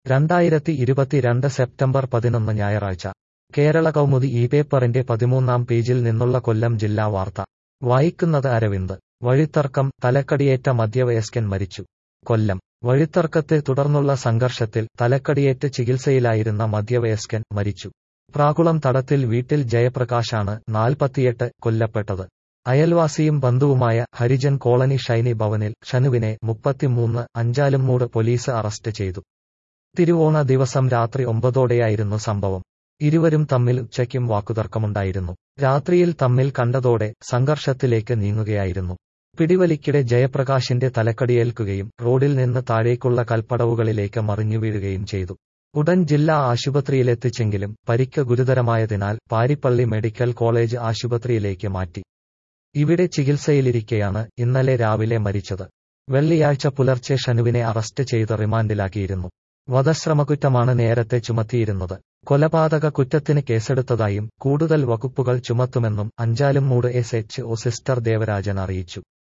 രണ്ടായിരത്തി ഇരുപത്തിരണ്ട് സെപ്റ്റംബർ പതിനൊന്ന് ഞായറാഴ്ച കേരള കൗമുദി ഈ പേപ്പറിന്റെ പതിമൂന്നാം പേജിൽ നിന്നുള്ള കൊല്ലം ജില്ലാ വാർത്ത വായിക്കുന്നത് അരവിന്ദ് വഴിത്തർക്കം തലക്കടിയേറ്റ മധ്യവയസ്കൻ മരിച്ചു കൊല്ലം വഴിത്തർക്കത്തെ തുടർന്നുള്ള സംഘർഷത്തിൽ തലക്കടിയേറ്റ് ചികിത്സയിലായിരുന്ന മധ്യവയസ്കൻ മരിച്ചു പ്രാകുളം തടത്തിൽ വീട്ടിൽ ജയപ്രകാശാണ് നാൽപ്പത്തിയെട്ട് കൊല്ലപ്പെട്ടത് അയൽവാസിയും ബന്ധുവുമായ ഹരിജൻ കോളനി ഷൈനി ഭവനിൽ ഷനുവിനെ മുപ്പത്തിമൂന്ന് അഞ്ചാലുംമൂട് പോലീസ് അറസ്റ്റ് ചെയ്തു തിരുവോണ ദിവസം രാത്രി ഒമ്പതോടെയായിരുന്നു സംഭവം ഇരുവരും തമ്മിൽ ഉച്ചയ്ക്കും വാക്കുതർക്കമുണ്ടായിരുന്നു രാത്രിയിൽ തമ്മിൽ കണ്ടതോടെ സംഘർഷത്തിലേക്ക് നീങ്ങുകയായിരുന്നു പിടിവലിക്കിടെ ജയപ്രകാശിന്റെ തലക്കടിയേൽക്കുകയും റോഡിൽ നിന്ന് താഴേക്കുള്ള കൽപ്പടവുകളിലേക്ക് മറിഞ്ഞു വീഴുകയും ചെയ്തു ഉടൻ ജില്ലാ ആശുപത്രിയിലെത്തിച്ചെങ്കിലും പരിക്ക് ഗുരുതരമായതിനാൽ പാരിപ്പള്ളി മെഡിക്കൽ കോളേജ് ആശുപത്രിയിലേക്ക് മാറ്റി ഇവിടെ ചികിത്സയിലിരിക്കെയാണ് ഇന്നലെ രാവിലെ മരിച്ചത് വെള്ളിയാഴ്ച പുലർച്ചെ ഷനുവിനെ അറസ്റ്റ് ചെയ്ത് റിമാൻഡിലാക്കിയിരുന്നു വധശ്രമകുറ്റമാണ് നേരത്തെ ചുമത്തിയിരുന്നത് കൊലപാതക കുറ്റത്തിന് കേസെടുത്തതായും കൂടുതൽ വകുപ്പുകൾ ചുമത്തുമെന്നും Anchalumoodu S H O sister Devarajan അറിയിച്ചു